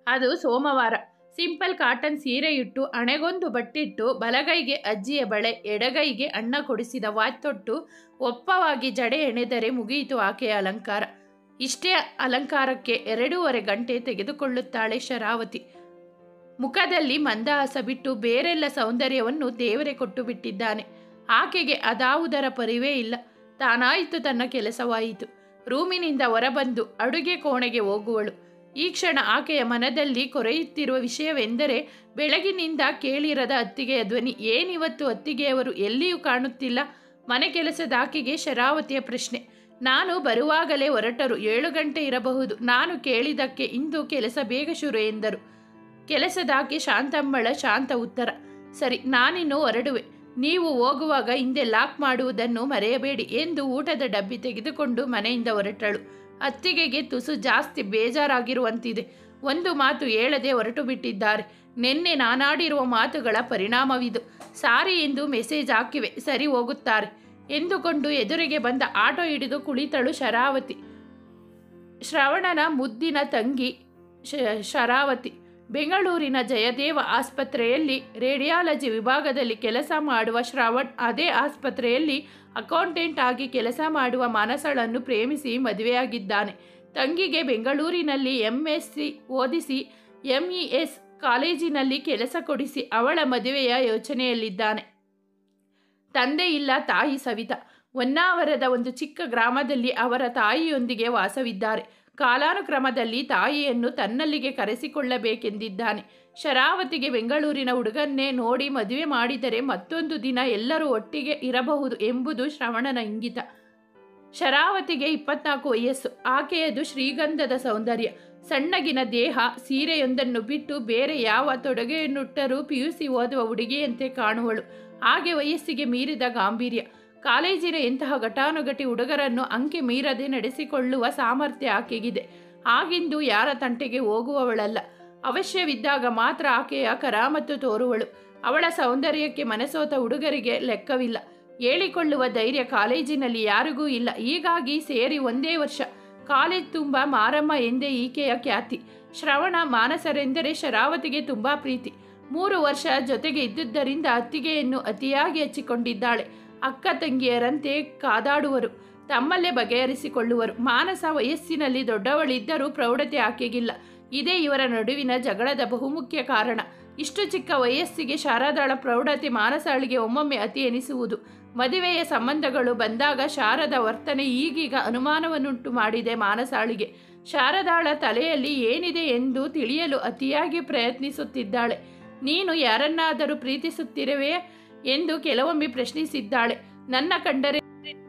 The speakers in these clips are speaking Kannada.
ಅದು ಸೋಮವಾರ ಸಿಂಪಲ್ ಕಾಟನ್ ಸೀರೆಯಿಟ್ಟು ಹಣೆಗೊಂದು ಬಟ್ಟಿಟ್ಟು ಬಲಗೈಗೆ ಅಜ್ಜಿಯ ಬಳೆ ಎಡಗೈಗೆ ಅಣ್ಣ ಕೊಡಿಸಿದ ವಾಚ್ ತೊಟ್ಟು ಒಪ್ಪವಾಗಿ ಜಡೆ ಎಣೆದರೆ ಮುಗಿಯಿತು ಆಕೆಯ ಅಲಂಕಾರ ಇಷ್ಟೇ ಅಲಂಕಾರಕ್ಕೆ ಎರಡೂವರೆ ಗಂಟೆ ತೆಗೆದುಕೊಳ್ಳುತ್ತಾಳೆ ಶರಾವತಿ ಮುಖದಲ್ಲಿ ಮಂದಹಾಸ ಬಿಟ್ಟು ಬೇರೆಲ್ಲ ಸೌಂದರ್ಯವನ್ನು ದೇವರೇ ಕೊಟ್ಟು ಬಿಟ್ಟಿದ್ದಾನೆ ಆಕೆಗೆ ಅದಾವುದರ ಪರಿವೇ ಇಲ್ಲ ತಾನಾಯಿತು ತನ್ನ ಕೆಲಸವಾಯಿತು ರೂಮಿನಿಂದ ಹೊರಬಂದು ಅಡುಗೆ ಕೋಣೆಗೆ ಹೋಗುವಳು ಈ ಕ್ಷಣ ಆಕೆಯ ಮನದಲ್ಲಿ ಕೊರೆಯುತ್ತಿರುವ ವಿಷಯವೆಂದರೆ ಬೆಳಗಿನಿಂದ ಕೇಳಿರದ ಅತ್ತಿಗೆಯ ಧ್ವನಿ ಏನಿವತ್ತು ಅತ್ತಿಗೆಯವರು ಎಲ್ಲಿಯೂ ಕಾಣುತ್ತಿಲ್ಲ ಮನೆ ಕೆಲಸದ ಆಕೆಗೆ ಶರಾವತಿಯ ಪ್ರಶ್ನೆ ನಾನು ಬರುವಾಗಲೇ ಹೊರಟರು ಏಳು ಗಂಟೆ ಇರಬಹುದು ನಾನು ಕೇಳಿದಕ್ಕೆ ಇಂದು ಕೆಲಸ ಬೇಗ ಶುರು ಎಂದರು ಕೆಲಸದಾಕೆ ಶಾಂತಮ್ಮಳ ಶಾಂತ ಉತ್ತರ ಸರಿ ನಾನಿನ್ನು ಹೊರಡುವೆ ನೀವು ಹೋಗುವಾಗ ಹಿಂದೆ ಲಾಕ್ ಮಾಡುವುದನ್ನು ಮರೆಯಬೇಡಿ ಎಂದು ಊಟದ ಡಬ್ಬಿ ತೆಗೆದುಕೊಂಡು ಮನೆಯಿಂದ ಹೊರಟಳು ಅತ್ತಿಗೆಗೆ ತುಸು ಜಾಸ್ತಿ ಬೇಜಾರಾಗಿರುವಂತಿದೆ ಒಂದು ಮಾತು ಹೇಳದೆ ಹೊರಟು ಬಿಟ್ಟಿದ್ದಾರೆ ನಿನ್ನೆ ನಾನಾಡಿರುವ ಮಾತುಗಳ ಪರಿಣಾಮವಿದು ಸಾರಿ ಎಂದು ಮೆಸೇಜ್ ಹಾಕಿವೆ ಸರಿ ಹೋಗುತ್ತಾರೆ ಎಂದುಕೊಂಡು ಎದುರಿಗೆ ಬಂದ ಆಟೋ ಹಿಡಿದು ಕುಳಿತಳು ಶರಾವತಿ ಶ್ರವಣನ ಮುದ್ದಿನ ತಂಗಿ ಶ- ಶರಾವತಿ ಬೆಂಗಳೂರಿನ ಜಯದೇವ ಆಸ್ಪತ್ರೆಯಲ್ಲಿ ರೇಡಿಯಾಲಜಿ ವಿಭಾಗದಲ್ಲಿ ಕೆಲಸ ಮಾಡುವ ಶ್ರವಣ್ ಅದೇ ಆಸ್ಪತ್ರೆಯಲ್ಲಿ ಅಕೌಂಟೆಂಟ್ ಆಗಿ ಕೆಲಸ ಮಾಡುವ ಮಾನಸಳನ್ನು ಪ್ರೇಮಿಸಿ ಮದುವೆಯಾಗಿದ್ದಾನೆ ತಂಗಿಗೆ ಬೆಂಗಳೂರಿನಲ್ಲಿ ಎಂ ಎಸ್ ಸಿ ಓದಿಸಿ ಎಂ ಇ ಎಸ್ ಕಾಲೇಜಿನಲ್ಲಿ ಕೆಲಸ ಕೊಡಿಸಿ ಅವಳ ಮದುವೆಯ ಯೋಚನೆಯಲ್ಲಿದ್ದಾನೆ ತಂದೆ ಇಲ್ಲ ತಾಯಿ ಸವಿತಾ ಹೊನ್ನಾವರದ ಒಂದು ಚಿಕ್ಕ ಗ್ರಾಮದಲ್ಲಿ ಅವರ ತಾಯಿಯೊಂದಿಗೆ ವಾಸವಿದ್ದಾರೆ ಕಾಲಾನುಕ್ರಮದಲ್ಲಿ ತಾಯಿಯನ್ನು ತನ್ನಲ್ಲಿಗೆ ಕರೆಸಿಕೊಳ್ಳಬೇಕೆಂದಿದ್ದಾನೆ ಶರಾವತಿಗೆ ಬೆಂಗಳೂರಿನ ಹುಡುಗನ್ನೇ ನೋಡಿ ಮದುವೆ ಮಾಡಿದರೆ ಮತ್ತೊಂದು ದಿನ ಎಲ್ಲರೂ ಒಟ್ಟಿಗೆ ಇರಬಹುದು ಎಂಬುದು ಶ್ರವಣನ ಇಂಗಿತ ಶರಾವತಿಗೆ ಇಪ್ಪತ್ನಾಲ್ಕು ವಯಸ್ಸು ಆಕೆಯದು ಶ್ರೀಗಂಧದ ಸೌಂದರ್ಯ ಸಣ್ಣಗಿನ ದೇಹ ಸೀರೆಯೊಂದನ್ನು ಬಿಟ್ಟು ಬೇರೆ ಯಾವ ತೊಡುಗೆಯನ್ನುಟ್ಟರೂ ಪಿಯುಸಿ ಓದುವ ಹುಡುಗಿಯಂತೆ ಕಾಣುವಳು ಹಾಗೆ ವಯಸ್ಸಿಗೆ ಮೀರಿದ ಗಾಂಭೀರ್ಯ ಕಾಲೇಜಿನ ಎಂತಹ ಘಟಾನುಘಟಿ ಹುಡುಗರನ್ನು ಅಂಕೆ ಮೀರದೆ ನಡೆಸಿಕೊಳ್ಳುವ ಸಾಮರ್ಥ್ಯ ಆಕೆಗಿದೆ ಹಾಗೆಂದು ಯಾರ ತಂಟೆಗೆ ಹೋಗುವವಳಲ್ಲ ಅವಶ್ಯವಿದ್ದಾಗ ಮಾತ್ರ ಆಕೆಯ ಕರಾಮತ್ತು ತೋರುವಳು ಅವಳ ಸೌಂದರ್ಯಕ್ಕೆ ಮನಸೋತ ಹುಡುಗರಿಗೆ ಲೆಕ್ಕವಿಲ್ಲ ಹೇಳಿಕೊಳ್ಳುವ ಧೈರ್ಯ ಕಾಲೇಜಿನಲ್ಲಿ ಯಾರಿಗೂ ಇಲ್ಲ ಹೀಗಾಗಿ ಸೇರಿ ಒಂದೇ ವರ್ಷ ಕಾಲೇಜ್ ತುಂಬ ಮಾರಮ್ಮ ಎಂದೇ ಈಕೆಯ ಖ್ಯಾತಿ ಶ್ರವಣ ಮಾನಸರೆಂದರೆ ಶರಾವತಿಗೆ ತುಂಬ ಪ್ರೀತಿ ಮೂರು ವರ್ಷ ಜೊತೆಗೆ ಇದ್ದುದರಿಂದ ಅತ್ತಿಗೆಯನ್ನು ಅತಿಯಾಗಿ ಹಚ್ಚಿಕೊಂಡಿದ್ದಾಳೆ ಅಕ್ಕ ತಂಗಿಯರಂತೆ ಕಾದಾಡುವರು ತಮ್ಮಲ್ಲೇ ಬಗೆಹರಿಸಿಕೊಳ್ಳುವರು ಮಾನಸ ವಯಸ್ಸಿನಲ್ಲಿ ದೊಡ್ಡವಳಿದ್ದರೂ ಪ್ರೌಢತೆ ಆಕೆಗಿಲ್ಲ ಇದೇ ಇವರ ನಡುವಿನ ಜಗಳದ ಬಹುಮುಖ್ಯ ಕಾರಣ ಇಷ್ಟು ಚಿಕ್ಕ ವಯಸ್ಸಿಗೆ ಶಾರದಾಳ ಪ್ರೌಢತೆ ಮಾನಸಾಳಿಗೆ ಒಮ್ಮೊಮ್ಮೆ ಅತಿ ಎನಿಸುವುದು ಮದುವೆಯ ಸಂಬಂಧಗಳು ಬಂದಾಗ ಶಾರದ ವರ್ತನೆ ಈಗೀಗ ಅನುಮಾನವನ್ನುಂಟು ಮಾಡಿದೆ ಮಾನಸಾಳಿಗೆ ಶಾರದಾಳ ತಲೆಯಲ್ಲಿ ಏನಿದೆ ಎಂದು ತಿಳಿಯಲು ಅತಿಯಾಗಿ ಪ್ರಯತ್ನಿಸುತ್ತಿದ್ದಾಳೆ ನೀನು ಯಾರನ್ನಾದರೂ ಪ್ರೀತಿಸುತ್ತಿರುವೆ ಎಂದು ಕೆಲವೊಮ್ಮೆ ಪ್ರಶ್ನಿಸಿದ್ದಾಳೆ ನನ್ನ ಕಂಡರೆ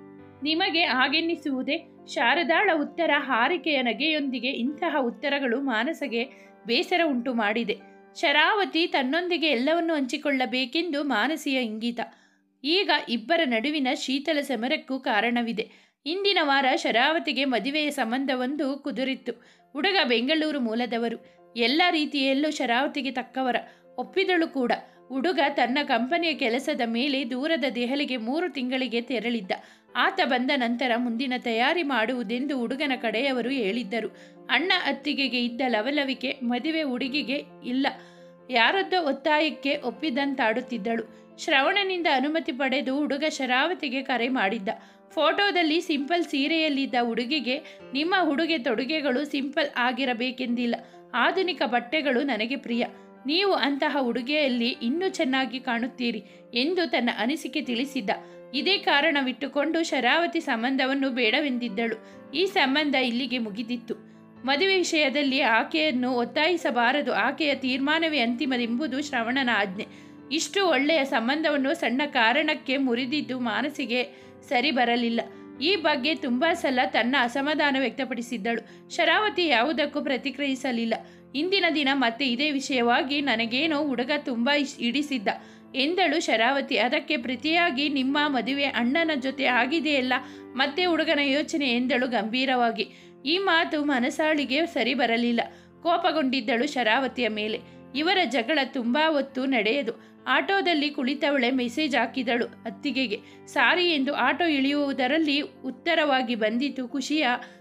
ನಿಮಗೆ ಹಾಗೆನ್ನಿಸುವುದೇ ಶಾರದಾಳ ಉತ್ತರ ಹಾರಿಕೆಯ ನಗೆಯೊಂದಿಗೆ ಇಂತಹ ಉತ್ತರಗಳು ಮಾನಸಗೆ ಬೇಸರ ಉಂಟು ಮಾಡಿದೆ ಶರಾವತಿ ತನ್ನೊಂದಿಗೆ ಎಲ್ಲವನ್ನೂ ಹಂಚಿಕೊಳ್ಳಬೇಕೆಂದು ಮಾನಸಿಯ ಇಂಗಿತ ಈಗ ಇಬ್ಬರ ನಡುವಿನ ಶೀತಲ ಸಮರಕ್ಕೂ ಕಾರಣವಿದೆ ಇಂದಿನ ವಾರ ಶರಾವತಿಗೆ ಮದುವೆಯ ಸಂಬಂಧವೊಂದು ಕುದುರಿತ್ತು ಹುಡುಗ ಬೆಂಗಳೂರು ಮೂಲದವರು ಎಲ್ಲ ರೀತಿಯಲ್ಲೂ ಶರಾವತಿಗೆ ತಕ್ಕವರ ಒಪ್ಪಿದಳು ಕೂಡ ಹುಡುಗ ತನ್ನ ಕಂಪನಿಯ ಕೆಲಸದ ಮೇಲೆ ದೂರದ ದೆಹಲಿಗೆ ಮೂರು ತಿಂಗಳಿಗೆ ತೆರಳಿದ್ದ ಆತ ಬಂದ ನಂತರ ಮುಂದಿನ ತಯಾರಿ ಮಾಡುವುದೆಂದು ಹುಡುಗನ ಕಡೆಯವರು ಹೇಳಿದ್ದರು ಅಣ್ಣ ಅತ್ತಿಗೆಗೆ ಇದ್ದ ಲವಲವಿಕೆ ಮದುವೆ ಹುಡುಗಿಗೆ ಇಲ್ಲ ಯಾರದ್ದೋ ಒತ್ತಾಯಕ್ಕೆ ಒಪ್ಪಿದಂತಾಡುತ್ತಿದ್ದಳು ಶ್ರವಣನಿಂದ ಅನುಮತಿ ಪಡೆದು ಹುಡುಗ ಶರಾವತಿಗೆ ಕರೆ ಮಾಡಿದ್ದ ಫೋಟೋದಲ್ಲಿ ಸಿಂಪಲ್ ಸೀರೆಯಲ್ಲಿದ್ದ ಹುಡುಗಿಗೆ ನಿಮ್ಮ ಹುಡುಗೆ ತೊಡುಗೆಗಳು ಸಿಂಪಲ್ ಆಗಿರಬೇಕೆಂದಿಲ್ಲ ಆಧುನಿಕ ಬಟ್ಟೆಗಳು ನನಗೆ ಪ್ರಿಯ ನೀವು ಅಂತಹ ಉಡುಗೆಯಲ್ಲಿ ಇನ್ನೂ ಚೆನ್ನಾಗಿ ಕಾಣುತ್ತೀರಿ ಎಂದು ತನ್ನ ಅನಿಸಿಕೆ ತಿಳಿಸಿದ್ದ ಇದೇ ಕಾರಣವಿಟ್ಟುಕೊಂಡು ಶರಾವತಿ ಸಂಬಂಧವನ್ನು ಬೇಡವೆಂದಿದ್ದಳು ಈ ಸಂಬಂಧ ಇಲ್ಲಿಗೆ ಮುಗಿದಿತ್ತು ಮದುವೆ ವಿಷಯದಲ್ಲಿ ಆಕೆಯನ್ನು ಒತ್ತಾಯಿಸಬಾರದು ಆಕೆಯ ತೀರ್ಮಾನವೇ ಅಂತಿಮದೆಂಬುದು ಶ್ರವಣನ ಆಜ್ಞೆ ಇಷ್ಟು ಒಳ್ಳೆಯ ಸಂಬಂಧವನ್ನು ಸಣ್ಣ ಕಾರಣಕ್ಕೆ ಮುರಿದಿದ್ದು ಮಾನಸಿಗೆ ಸರಿ ಬರಲಿಲ್ಲ ಈ ಬಗ್ಗೆ ತುಂಬ ಸಲ ತನ್ನ ಅಸಮಾಧಾನ ವ್ಯಕ್ತಪಡಿಸಿದ್ದಳು ಶರಾವತಿ ಯಾವುದಕ್ಕೂ ಪ್ರತಿಕ್ರಿಯಿಸಲಿಲ್ಲ ಇಂದಿನ ದಿನ ಮತ್ತೆ ಇದೇ ವಿಷಯವಾಗಿ ನನಗೇನೋ ಹುಡುಗ ತುಂಬ ಇಶ್- ಇಡಿಸಿದ್ದ ಎಂದಳು ಶರಾವತಿ ಅದಕ್ಕೆ ಪ್ರತಿಯಾಗಿ ನಿಮ್ಮ ಮದುವೆ ಅಣ್ಣನ ಜೊತೆ ಆಗಿದೆಯಲ್ಲ ಮತ್ತೆ ಹುಡುಗನ ಯೋಚನೆ ಎಂದಳು ಗಂಭೀರವಾಗಿ ಈ ಮಾತು ಮನಸಾಳಿಗೆ ಸರಿ ಬರಲಿಲ್ಲ ಕೋಪಗೊಂಡಿದ್ದಳು ಶರಾವತಿಯ ಮೇಲೆ ಇವರ ಜಗಳ ತುಂಬಾ ಹೊತ್ತು ನಡೆಯದು ಆಟೋದಲ್ಲಿ ಕುಳಿತವಳೆ ಮೆಸೇಜ್ ಹಾಕಿದಳು ಅತ್ತಿಗೆಗೆ ಸಾರಿ ಎಂದು ಆಟೋ ಇಳಿಯುವುದರಲ್ಲಿ ಉತ್ತರವಾಗಿ ಬಂದಿತು ಖುಷಿಯ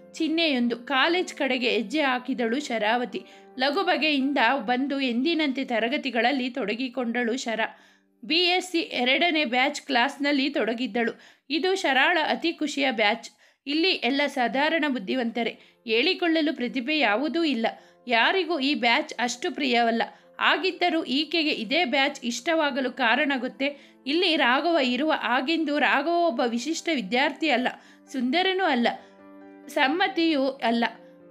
ಚಿಹ್ನೆಯೊಂದು ಕಾಲೇಜ್ ಕಡೆಗೆ ಹೆಜ್ಜೆ ಹಾಕಿದಳು ಶರಾವತಿ ಲಘು ಬಗೆಯಿಂದ ಬಂದು ಎಂದಿನಂತೆ ತರಗತಿಗಳಲ್ಲಿ ತೊಡಗಿಕೊಂಡಳು ಶರ ಬಿ ಎಸ್ ಸಿ ಎರಡನೇ ಬ್ಯಾಚ್ ಕ್ಲಾಸ್ನಲ್ಲಿ ತೊಡಗಿದ್ದಳು ಇದು ಶರಾಳ ಅತಿ ಖುಷಿಯ ಬ್ಯಾಚ್ ಇಲ್ಲಿ ಎಲ್ಲ ಸಾಧಾರಣ ಬುದ್ಧಿವಂತರೆ ಹೇಳಿಕೊಳ್ಳಲು ಪ್ರತಿಭೆ ಯಾವುದೂ ಇಲ್ಲ ಯಾರಿಗೂ ಈ ಬ್ಯಾಚ್ ಅಷ್ಟು ಪ್ರಿಯವಲ್ಲ ಆಗಿದ್ದರೂ ಈಕೆಗೆ ಇದೇ ಬ್ಯಾಚ್ ಇಷ್ಟವಾಗಲು ಕಾರಣ ಗೊತ್ತೇ ಇಲ್ಲಿ ರಾಘವ ಇರುವ ಆಗಿಂದು ರಾಘವ ಒಬ್ಬ ವಿಶಿಷ್ಟ ವಿದ್ಯಾರ್ಥಿ ಅಲ್ಲ ಸುಂದರನೂ ಅಲ್ಲ ಸಮ್ಮತಿಯೂ ಅಲ್ಲ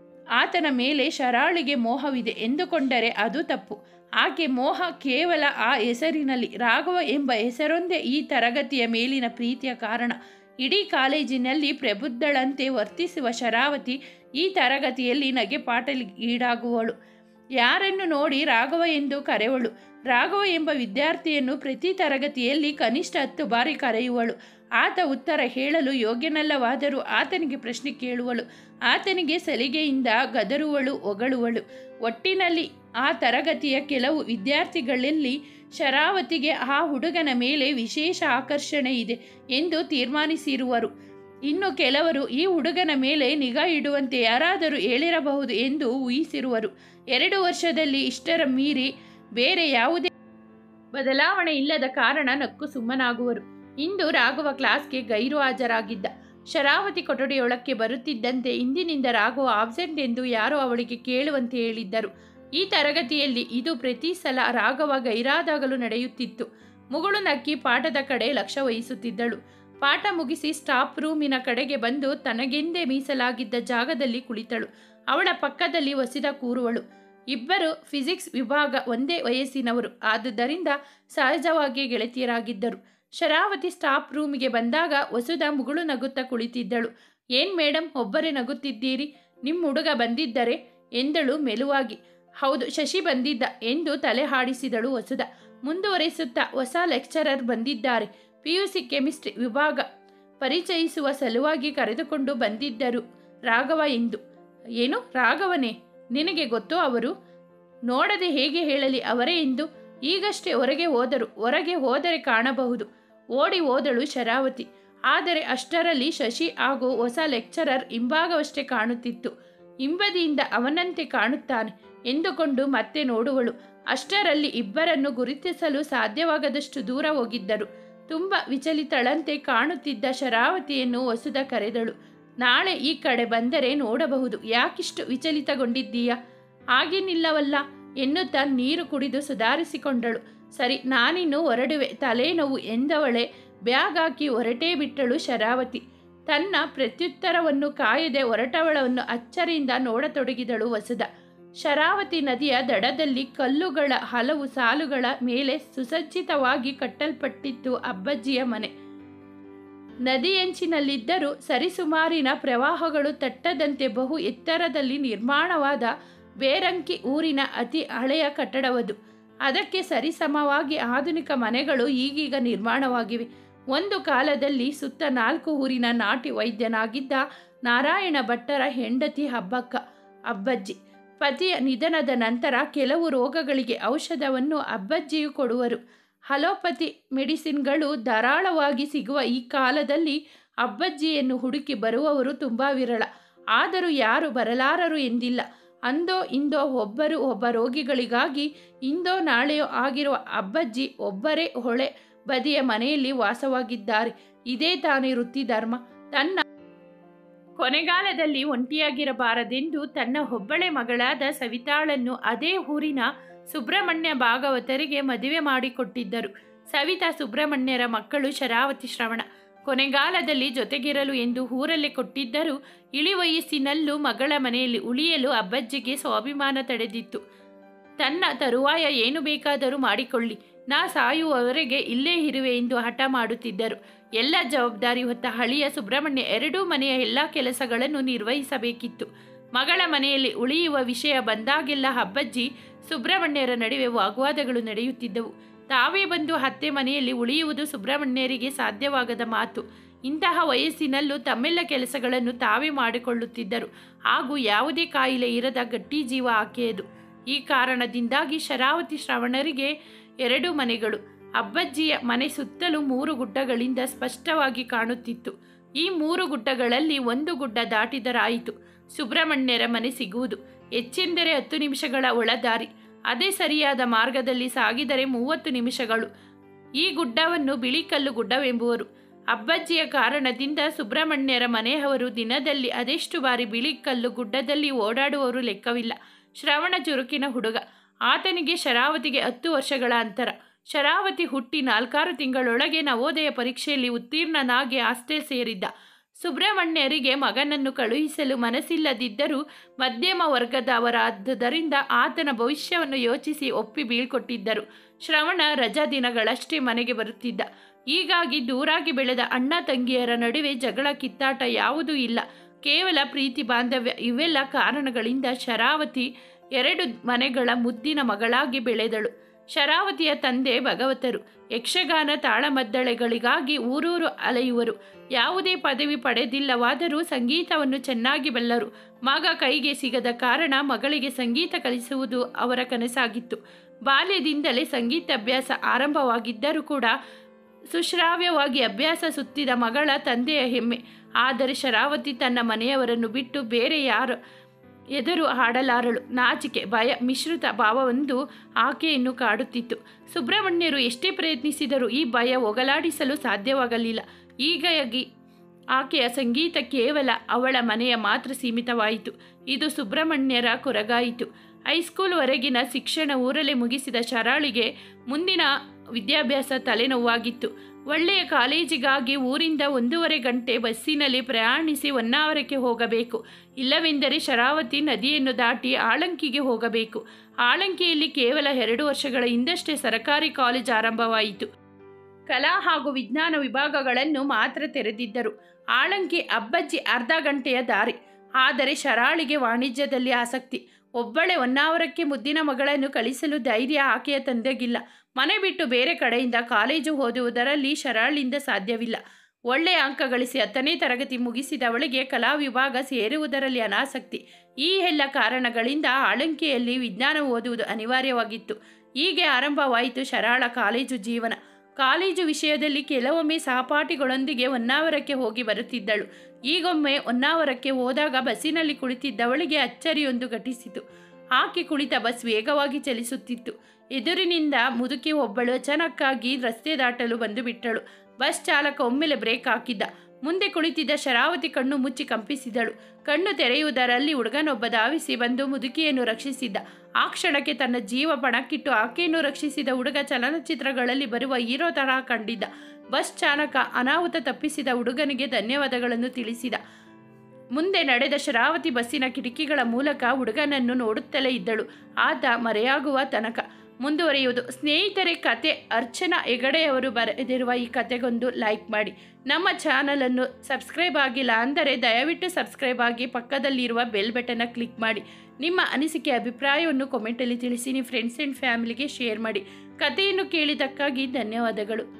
ಆತನ ಮೇಲೆ ಶರಾಳಿಗೆ ಮೋಹವಿದೆ ಎಂದುಕೊಂಡರೆ ಅದು ತಪ್ಪು ಆಕೆ ಮೋಹ ಕೇವಲ ಆ ಹೆಸರಿನಲ್ಲಿ ರಾಘವ ಎಂಬ ಹೆಸರೊಂದೇ ಈ ತರಗತಿಯ ಮೇಲಿನ ಪ್ರೀತಿಯ ಕಾರಣ ಇಡೀ ಕಾಲೇಜಿನಲ್ಲಿ ಪ್ರಬುದ್ಧಳಂತೆ ವರ್ತಿಸುವ ಶರಾವತಿ ಈ ತರಗತಿಯಲ್ಲಿ ನಗೆಪಾಟಲಿ ಈಡಾಗುವಳು ಯಾರನ್ನು ನೋಡಿ ರಾಘವ ಎಂದು ಕರೆವಳು ರಾಘವ ಎಂಬ ವಿದ್ಯಾರ್ಥಿಯನ್ನು ಪ್ರತಿ ತರಗತಿಯಲ್ಲಿ ಕನಿಷ್ಠ ಹತ್ತು ಬಾರಿ ಕರೆಯುವಳು ಆತ ಉತ್ತರ ಹೇಳಲು ಯೋಗ್ಯನಲ್ಲವಾದರೂ ಆತನಿಗೆ ಪ್ರಶ್ನೆ ಕೇಳುವಳು ಆತನಿಗೆ ಸಲಿಗೆಯಿಂದ ಗದರುವಳು ಹೊಗಳುವಳು ಒಟ್ಟಿನಲ್ಲಿ ಆ ತರಗತಿಯ ಕೆಲವು ವಿದ್ಯಾರ್ಥಿಗಳಲ್ಲಿ ಶರಾವತಿಗೆ ಆ ಹುಡುಗನ ಮೇಲೆ ವಿಶೇಷ ಆಕರ್ಷಣೆ ಇದೆ ಎಂದು ತೀರ್ಮಾನಿಸಿರುವರು ಇನ್ನು ಕೆಲವರು ಈ ಹುಡುಗನ ಮೇಲೆ ನಿಗಾ ಇಡುವಂತೆ ಯಾರಾದರೂ ಹೇಳಿರಬಹುದು ಎಂದು ಊಹಿಸಿರುವರು ಎರಡು ವರ್ಷದಲ್ಲಿ ಇಷ್ಟರ ಮೀರಿ ಬೇರೆ ಯಾವುದೇ ಬದಲಾವಣೆ ಇಲ್ಲದ ಕಾರಣ ನಕ್ಕು ಸುಮ್ಮನಾಗುವರು ಇಂದು ರಾಘವ ಕ್ಲಾಸ್ಗೆ ಗೈರು ಹಾಜರಾಗಿದ್ದ ಶರಾವತಿ ಕೊಠಡಿಯೊಳಕ್ಕೆ ಬರುತ್ತಿದ್ದಂತೆ ಇಂದಿನಿಂದ ರಾಘವ ಆಬ್ಸೆಂಟ್ ಎಂದು ಯಾರೋ ಅವಳಿಗೆ ಕೇಳುವಂತೆ ಹೇಳಿದ್ದರು ಈ ತರಗತಿಯಲ್ಲಿ ಇದು ಪ್ರತಿ ಸಲ ರಾಘವ ಗೈರಾದಾಗಲೂ ನಡೆಯುತ್ತಿತ್ತು ಮುಗುಳು ನಕ್ಕಿ ಪಾಠದ ಕಡೆ ಲಕ್ಷ್ಯ ವಹಿಸುತ್ತಿದ್ದಳು ಪಾಠ ಮುಗಿಸಿ ಸ್ಟಾಫ್ ರೂಮಿನ ಕಡೆಗೆ ಬಂದು ತನಗೆಂದೇ ಮೀಸಲಾಗಿದ್ದ ಜಾಗದಲ್ಲಿ ಕುಳಿತಳು ಅವಳ ಪಕ್ಕದಲ್ಲಿ ವಸಿದ ಕೂರುವಳು ಇಬ್ಬರು ಫಿಸಿಕ್ಸ್ ವಿಭಾಗ ಒಂದೇ ವಯಸ್ಸಿನವರು ಆದುದರಿಂದ ಸಹಜವಾಗಿ ಗೆಳತಿಯರಾಗಿದ್ದರು ಶರಾವತಿ ಸ್ಟಾಫ್ ರೂಮಿಗೆ ಬಂದಾಗ ವಸುದ ಮುಗುಳು ನಗುತ್ತಾ ಕುಳಿತಿದ್ದಳು ಏನ್ ಮೇಡಮ್ ಒಬ್ಬರೇ ನಗುತ್ತಿದ್ದೀರಿ ನಿಮ್ಮ ಹುಡುಗ ಬಂದಿದ್ದರೆ ಎಂದಳು ಮೆಲುವಾಗಿ ಹೌದು ಶಶಿ ಬಂದಿದ್ದ ಎಂದು ತಲೆ ಹಾಡಿಸಿದಳು ವಸುದ ಮುಂದುವರಿಸುತ್ತಾ ಹೊಸ ಲೆಕ್ಚರರ್ ಬಂದಿದ್ದಾರೆ ಪಿ ಯು ಸಿ ಕೆಮಿಸ್ಟ್ರಿ ವಿಭಾಗ ಪರಿಚಯಿಸುವ ಸಲುವಾಗಿ ಕರೆದುಕೊಂಡು ಬಂದಿದ್ದರು ರಾಘವ ಎಂದು ಏನು ರಾಘವನೇ ನಿನಗೆ ಗೊತ್ತೋ ಅವರು ನೋಡದೆ ಹೇಗೆ ಹೇಳಲಿ ಅವರೇ ಎಂದು ಈಗಷ್ಟೇ ಹೊರಗೆ ಹೋದರು ಹೊರಗೆ ಹೋದರೆ ಕಾಣಬಹುದು ಓಡಿ ಹೋದಳು ಶರಾವತಿ ಆದರೆ ಅಷ್ಟರಲ್ಲಿ ಶಶಿ ಹಾಗೂ ಹೊಸ ಲೆಕ್ಚರರ್ ಹಿಂಭಾಗವಷ್ಟೇ ಕಾಣುತ್ತಿತ್ತು ಹಿಂಬದಿಯಿಂದ ಅವನಂತೆ ಕಾಣುತ್ತಾನೆ ಎಂದುಕೊಂಡು ಮತ್ತೆ ನೋಡುವಳು ಅಷ್ಟರಲ್ಲಿ ಇಬ್ಬರನ್ನು ಗುರುತಿಸಲು ಸಾಧ್ಯವಾಗದಷ್ಟು ದೂರ ಹೋಗಿದ್ದರು ತುಂಬ ವಿಚಲಿತಳಂತೆ ಕಾಣುತ್ತಿದ್ದ ಶರಾವತಿಯನ್ನು ಹೊಸದ ಕರೆದಳು ನಾಳೆ ಈ ಕಡೆ ಬಂದರೆ ನೋಡಬಹುದು ಯಾಕಿಷ್ಟು ವಿಚಲಿತಗೊಂಡಿದ್ದೀಯಾ ಹಾಗೇನಿಲ್ಲವಲ್ಲ ಎನ್ನುತ್ತಾ ನೀರು ಕುಡಿದು ಸುಧಾರಿಸಿಕೊಂಡಳು ಸರಿ ನಾನಿನ್ನು ಹೊರಡುವೆ ತಲೆನೋವು ಎಂದವಳೆ ಬ್ಯಾಗ್ ಹಾಕಿ ಹೊರಟೇ ಬಿಟ್ಟಳು ಶರಾವತಿ ತನ್ನ ಪ್ರತ್ಯುತ್ತರವನ್ನು ಕಾಯದೆ ಹೊರಟವಳನ್ನು ಅಚ್ಚರಿಯಿಂದ ನೋಡತೊಡಗಿದಳು ವಸುದ ಶರಾವತಿ ನದಿಯ ದಡದಲ್ಲಿ ಕಲ್ಲುಗಳ ಹಲವು ಸಾಲುಗಳ ಮೇಲೆ ಸುಸಜ್ಜಿತವಾಗಿ ಕಟ್ಟಲ್ಪಟ್ಟಿತ್ತು ಅಬ್ಬಜ್ಜಿಯ ಮನೆ ನದಿಯಂಚಿನಲ್ಲಿದ್ದರೂ ಸರಿಸುಮಾರಿನ ಪ್ರವಾಹಗಳು ತಟ್ಟದಂತೆ ಬಹು ಎತ್ತರದಲ್ಲಿ ನಿರ್ಮಾಣವಾದ ಬೇರಂಕಿ ಊರಿನ ಅತಿ ಹಳೆಯ ಕಟ್ಟಡವದು ಅದಕ್ಕೆ ಸರಿಸಮವಾಗಿ ಆಧುನಿಕ ಮನೆಗಳು ಈಗೀಗ ನಿರ್ಮಾಣವಾಗಿವೆ ಒಂದು ಕಾಲದಲ್ಲಿ ಸುತ್ತ ನಾಲ್ಕು ಊರಿನ ನಾಟಿ ವೈದ್ಯನಾಗಿದ್ದ ನಾರಾಯಣ ಭಟ್ಟರ ಹೆಂಡತಿ ಹಬ್ಬಕ್ಕ ಅಬ್ಬಜ್ಜಿ ಪತಿಯ ನಿಧನದ ನಂತರ ಕೆಲವು ರೋಗಗಳಿಗೆ ಔಷಧವನ್ನು ಅಬ್ಬಜ್ಜಿಯು ಕೊಡುವರು ಹಲೋಪತಿ ಮೆಡಿಸಿನ್ಗಳು ಧಾರಾಳವಾಗಿ ಸಿಗುವ ಈ ಕಾಲದಲ್ಲಿ ಅಬ್ಬಜ್ಜಿಯನ್ನು ಹುಡುಕಿ ಬರುವವರು ತುಂಬ ವಿರಳ ಆದರೂ ಯಾರು ಬರಲಾರರು ಎಂದಿಲ್ಲ ಅಂದೋ ಇಂದೋ ಒಬ್ಬರು ಒಬ್ಬ ರೋಗಿಗಳಿಗಾಗಿ ಇಂದೋ ನಾಳೆಯೋ ಆಗಿರುವ ಅಬ್ಬಜ್ಜಿ ಒಬ್ಬರೇ ಹೊಳೆ ಬದಿಯ ಮನೆಯಲ್ಲಿ ವಾಸವಾಗಿದ್ದಾರೆ ಇದೇ ತಾನೇ ವೃತ್ತಿ ಧರ್ಮ ತನ್ನ ಕೊನೆಗಾಲದಲ್ಲಿ ಒಂಟಿಯಾಗಿರಬಾರದೆಂದು ತನ್ನ ಒಬ್ಬಳೆ ಮಗಳಾದ ಸವಿತಾಳನ್ನು ಅದೇ ಊರಿನ ಸುಬ್ರಹ್ಮಣ್ಯ ಭಾಗವತರಿಗೆ ಮದುವೆ ಮಾಡಿಕೊಟ್ಟಿದ್ದರು ಸವಿತಾ ಸುಬ್ರಹ್ಮಣ್ಯರ ಮಕ್ಕಳು ಶರಾವತಿ ಶ್ರವಣ ಕೊನೆಗಾಲದಲ್ಲಿ ಜೊತೆಗಿರಲು ಎಂದು ಊರಲ್ಲೇ ಕೊಟ್ಟಿದ್ದರೂ ಇಳಿ ವಯಸ್ಸಿನಲ್ಲೂ ಮಗಳ ಮನೆಯಲ್ಲಿ ಉಳಿಯಲು ಅಬ್ಬಜ್ಜಿಗೆ ಸ್ವಾಭಿಮಾನ ತಡೆದಿತ್ತು ತನ್ನ ತರುವಾಯ ಏನು ಬೇಕಾದರೂ ಮಾಡಿಕೊಳ್ಳಿ ನಾ ಸಾಯುವವರೆಗೆ ಇಲ್ಲೇ ಇರುವೆ ಎಂದು ಹಠ ಮಾಡುತ್ತಿದ್ದರು ಎಲ್ಲ ಜವಾಬ್ದಾರಿ ಹೊತ್ತ ಹಳಿಯ ಸುಬ್ರಹ್ಮಣ್ಯ ಎರಡೂ ಮನೆಯ ಎಲ್ಲ ಕೆಲಸಗಳನ್ನು ನಿರ್ವಹಿಸಬೇಕಿತ್ತು ಮಗಳ ಮನೆಯಲ್ಲಿ ಉಳಿಯುವ ವಿಷಯ ಬಂದಾಗೆಲ್ಲ ಅಬ್ಬಜ್ಜಿ ಸುಬ್ರಹ್ಮಣ್ಯರ ನಡುವೆ ವಾಗ್ವಾದಗಳು ನಡೆಯುತ್ತಿದ್ದವು ತಾವೇ ಬಂದು ಅತ್ತೆ ಮನೆಯಲ್ಲಿ ಉಳಿಯುವುದು ಸುಬ್ರಹ್ಮಣ್ಯರಿಗೆ ಸಾಧ್ಯವಾಗದ ಮಾತು ಇಂತಹ ವಯಸ್ಸಿನಲ್ಲೂ ತಮ್ಮೆಲ್ಲ ಕೆಲಸಗಳನ್ನು ತಾವೇ ಮಾಡಿಕೊಳ್ಳುತ್ತಿದ್ದರು ಹಾಗೂ ಯಾವುದೇ ಕಾಯಿಲೆ ಇರದ ಗಟ್ಟಿ ಜೀವ ಆಕೆಯದು ಈ ಕಾರಣದಿಂದಾಗಿ ಶರಾವತಿ ಶ್ರವಣರಿಗೆ ಎರಡು ಮನೆಗಳು ಅಬ್ಬಜ್ಜಿಯ ಮನೆ ಸುತ್ತಲೂ ಮೂರು ಗುಡ್ಡಗಳಿಂದ ಸ್ಪಷ್ಟವಾಗಿ ಕಾಣುತ್ತಿತ್ತು ಈ ಮೂರು ಗುಡ್ಡಗಳಲ್ಲಿ ಒಂದು ಗುಡ್ಡ ದಾಟಿದರಾಯಿತು ಸುಬ್ರಹ್ಮಣ್ಯರ ಮನೆ ಸಿಗುವುದು ಹೆಚ್ಚೆಂದರೆ ಹತ್ತು ನಿಮಿಷಗಳ ಒಳದಾರಿ ಅದೇ ಸರಿಯಾದ ಮಾರ್ಗದಲ್ಲಿ ಸಾಗಿದರೆ ಮೂವತ್ತು ನಿಮಿಷಗಳು ಈ ಗುಡ್ಡವನ್ನು ಬಿಳಿಕಲ್ಲು ಗುಡ್ಡವೆಂಬುವರು ಅಬ್ಬಜ್ಜಿಯ ಕಾರಣದಿಂದ ಸುಬ್ರಹ್ಮಣ್ಯರ ಮನೆಯವರು ದಿನದಲ್ಲಿ ಅದೆಷ್ಟು ಬಾರಿ ಬಿಳಿಕಲ್ಲು ಗುಡ್ಡದಲ್ಲಿ ಓಡಾಡುವವರು ಲೆಕ್ಕವಿಲ್ಲ ಶ್ರವಣ ಚುರುಕಿನ ಹುಡುಗ ಆತನಿಗೆ ಶರಾವತಿಗೆ ಹತ್ತು ವರ್ಷಗಳ ಅಂತರ ಶರಾವತಿ ಹುಟ್ಟಿ ನಾಲ್ಕಾರು ತಿಂಗಳೊಳಗೆ ನವೋದಯ ಪರೀಕ್ಷೆಯಲ್ಲಿ ಉತ್ತೀರ್ಣನಾಗಿ ಹಾಸ್ಟೆಲ್ ಸೇರಿದ್ದ ಸುಬ್ರಹ್ಮಣ್ಯರಿಗೆ ಮಗನನ್ನು ಕಳುಹಿಸಲು ಮನಸ್ಸಿಲ್ಲದಿದ್ದರೂ ಮಧ್ಯಮ ವರ್ಗದವರಾದ್ದರಿಂದ ಆತನ ಭವಿಷ್ಯವನ್ನು ಯೋಚಿಸಿ ಒಪ್ಪಿ ಬೀಳ್ಕೊಟ್ಟಿದ್ದರು ಶ್ರವಣ ರಜಾ ದಿನಗಳಷ್ಟೇ ಮನೆಗೆ ಬರುತ್ತಿದ್ದ ಹೀಗಾಗಿ ದೂರಾಗಿ ಬೆಳೆದ ಅಣ್ಣ ತಂಗಿಯರ ನಡುವೆ ಜಗಳ ಕಿತ್ತಾಟ ಯಾವುದೂ ಇಲ್ಲ ಕೇವಲ ಪ್ರೀತಿ ಬಾಂಧವ್ಯ ಇವೆಲ್ಲ ಕಾರಣಗಳಿಂದ ಶರಾವತಿ ಎರಡು ಮನೆಗಳ ಮುದ್ದಿನ ಮಗಳಾಗಿ ಬೆಳೆದಳು ಶರಾವತಿಯ ತಂದೆ ಭಗವತರು ಯಕ್ಷಗಾನ ತಾಳಮದ್ದಳೆಗಳಿಗಾಗಿ ಊರೂರು ಅಲೆಯುವರು ಯಾವುದೇ ಪದವಿ ಪಡೆದಿಲ್ಲವಾದರೂ ಸಂಗೀತವನ್ನು ಚೆನ್ನಾಗಿ ಬಲ್ಲರು ಮಗ ಕೈಗೆ ಸಿಗದ ಕಾರಣ ಮಗಳಿಗೆ ಸಂಗೀತ ಕಲಿಸುವುದು ಅವರ ಕನಸಾಗಿತ್ತು ಬಾಲ್ಯದಿಂದಲೇ ಸಂಗೀತ ಅಭ್ಯಾಸ ಆರಂಭವಾಗಿದ್ದರೂ ಕೂಡ ಸುಶ್ರಾವ್ಯವಾಗಿ ಅಭ್ಯಾಸ ಸುತ್ತಿದ ಮಗಳ ತಂದೆಯ ಹೆಮ್ಮೆ ಆದರೆ ಶರಾವತಿ ತನ್ನ ಮನೆಯವರನ್ನು ಬಿಟ್ಟು ಬೇರೆ ಯಾರು ಎದುರು ಹಾಡಲಾರಳು ನಾಚಿಕೆ ಭಯ ಮಿಶ್ರಿತ ಭಾವವೊಂದು ಆಕೆಯನ್ನು ಕಾಡುತ್ತಿತ್ತು ಸುಬ್ರಹ್ಮಣ್ಯರು ಎಷ್ಟೇ ಪ್ರಯತ್ನಿಸಿದರೂ ಈ ಭಯ ಹೋಗಲಾಡಿಸಲು ಸಾಧ್ಯವಾಗಲಿಲ್ಲ ಹೀಗಾಗಿ ಆಕೆಯ ಸಂಗೀತ ಕೇವಲ ಅವಳ ಮನೆಯ ಮಾತ್ರ ಸೀಮಿತವಾಯಿತು ಇದು ಸುಬ್ರಹ್ಮಣ್ಯರ ಕೊರಗಾಯಿತು ಹೈಸ್ಕೂಲ್ವರೆಗಿನ ಶಿಕ್ಷಣ ಊರಲ್ಲೇ ಮುಗಿಸಿದ ಶರಾಳಿಗೆ ಮುಂದಿನ ವಿದ್ಯಾಭ್ಯಾಸ ತಲೆನೋವಾಗಿತ್ತು ಒಳ್ಳೆಯ ಕಾಲೇಜಿಗಾಗಿ ಊರಿಂದ ಒಂದೂವರೆ ಗಂಟೆ ಬಸ್ಸಿನಲ್ಲಿ ಪ್ರಯಾಣಿಸಿ ಹೊನ್ನಾವರಕ್ಕೆ ಹೋಗಬೇಕು ಇಲ್ಲವೆಂದರೆ ಶರಾವತಿ ನದಿಯನ್ನು ದಾಟಿ ಆಳಂಕಿಗೆ ಹೋಗಬೇಕು ಆಳಂಕಿಯಲ್ಲಿ ಕೇವಲ ಎರಡು ವರ್ಷಗಳ ಹಿಂದಷ್ಟೇ ಸರಕಾರಿ ಕಾಲೇಜ್ ಆರಂಭವಾಯಿತು ಕಲಾ ಹಾಗೂ ವಿಜ್ಞಾನ ವಿಭಾಗಗಳನ್ನು ಮಾತ್ರ ತೆರೆದಿದ್ದರು ಆಳಂಕಿ ಅಬ್ಬಜ್ಜಿ ಅರ್ಧ ಗಂಟೆಯ ದಾರಿ ಆದರೆ ಶರಾಳಿಗೆ ವಾಣಿಜ್ಯದಲ್ಲಿ ಆಸಕ್ತಿ ಒಬ್ಬಳೆ ಹೊನ್ನಾವರಕ್ಕೆ ಮುದ್ದಿನ ಮಗಳನ್ನು ಕಳಿಸಲು ಧೈರ್ಯ ಆಕೆಯ ತಂದೆಗಿಲ್ಲ ಮನೆ ಬಿಟ್ಟು ಬೇರೆ ಕಡೆಯಿಂದ ಕಾಲೇಜು ಓದುವುದರಲ್ಲಿ ಶರಾಳಿಂದ ಸಾಧ್ಯವಿಲ್ಲ ಒಳ್ಳೆಯ ಅಂಕ ಗಳಿಸಿ ಹತ್ತನೇ ತರಗತಿ ಮುಗಿಸಿದವಳಿಗೆ ಕಲಾ ವಿಭಾಗ ಸೇರುವುದರಲ್ಲಿ ಅನಾಸಕ್ತಿ ಈ ಎಲ್ಲ ಕಾರಣಗಳಿಂದ ಆಳಂಕಿಯಲ್ಲಿ ವಿಜ್ಞಾನ ಓದುವುದು ಅನಿವಾರ್ಯವಾಗಿತ್ತು ಹೀಗೆ ಆರಂಭವಾಯಿತು ಶರಾಳ ಕಾಲೇಜು ಜೀವನ ಕಾಲೇಜು ವಿಷಯದಲ್ಲಿ ಕೆಲವೊಮ್ಮೆ ಸಹಪಾಠಿಗಳೊಂದಿಗೆ ಹೊನ್ನಾವರಕ್ಕೆ ಹೋಗಿ ಬರುತ್ತಿದ್ದಳು ಈಗೊಮ್ಮೆ ಹೊನ್ನಾವರಕ್ಕೆ ಹೋದಾಗ ಬಸ್ಸಿನಲ್ಲಿ ಕುಳಿತಿದ್ದವಳಿಗೆ ಅಚ್ಚರಿಯೊಂದು ಘಟಿಸಿತು ಆಕೆ ಕುಳಿತ ಬಸ್ ವೇಗವಾಗಿ ಚಲಿಸುತ್ತಿತ್ತು ಎದುರಿನಿಂದ ಮುದುಕಿ ಒಬ್ಬಳು ಅಚಾನಕ್ಕಾಗಿ ರಸ್ತೆ ದಾಟಲು ಬಂದು ಬಿಟ್ಟಳು ಬಸ್ ಚಾಲಕ ಒಮ್ಮೆಲೆ ಬ್ರೇಕ್ ಹಾಕಿದ್ದ ಮುಂದೆ ಕುಳಿತಿದ್ದ ಶರಾವತಿ ಕಣ್ಣು ಮುಚ್ಚಿ ಕಂಪಿಸಿದಳು ಕಣ್ಣು ತೆರೆಯುವುದರಲ್ಲಿ ಹುಡುಗನೊಬ್ಬ ಧಾವಿಸಿ ಬಂದು ಮುದುಕಿಯನ್ನು ರಕ್ಷಿಸಿದ್ದ ಆ ಕ್ಷಣಕ್ಕೆ ತನ್ನ ಜೀವ ಪಣಕ್ಕಿಟ್ಟು ಆಕೆಯನ್ನು ರಕ್ಷಿಸಿದ ಹುಡುಗ ಚಲನಚಿತ್ರಗಳಲ್ಲಿ ಬರುವ ಹೀರೋ ತರಹ ಕಂಡಿದ್ದ ಬಸ್ ಚಾಲಕ ಅನಾಹುತ ತಪ್ಪಿಸಿದ ಹುಡುಗನಿಗೆ ಧನ್ಯವಾದಗಳನ್ನು ತಿಳಿಸಿದ ಮುಂದೆ ನಡೆದ ಶರಾವತಿ ಬಸ್ಸಿನ ಕಿಟಕಿಗಳ ಮೂಲಕ ಹುಡುಗನನ್ನು ನೋಡುತ್ತಲೇ ಇದ್ದಳು ಆತ ಮರೆಯಾಗುವ ತನಕ ಮುಂದುವರಿಯುವುದು ಸ್ನೇಹಿತರೆ ಕತೆ ಅರ್ಚನಾ ಹೆಗಡೆಯವರು ಬರೆದಿರುವ ಈ ಕತೆಗೊಂದು ಲೈಕ್ ಮಾಡಿ ನಮ್ಮ ಚಾನಲನ್ನು ಸಬ್ಸ್ಕ್ರೈಬ್ ಆಗಿಲ್ಲ ಅಂದರೆ ದಯವಿಟ್ಟು ಸಬ್ಸ್ಕ್ರೈಬ್ ಆಗಿ ಪಕ್ಕದಲ್ಲಿರುವ ಬೆಲ್ ಬಟನ್ನ ಕ್ಲಿಕ್ ಮಾಡಿ ನಿಮ್ಮ ಅನಿಸಿಕೆ ಅಭಿಪ್ರಾಯವನ್ನು ಕಾಮೆಂಟಲ್ಲಿ ತಿಳಿಸಿ ನಿಮ್ಮ ಫ್ರೆಂಡ್ಸ್ ಆ್ಯಂಡ್ ಫ್ಯಾಮಿಲಿಗೆ ಶೇರ್ ಮಾಡಿ ಕಥೆಯನ್ನು ಕೇಳಿದ್ದಕ್ಕಾಗಿ ಧನ್ಯವಾದಗಳು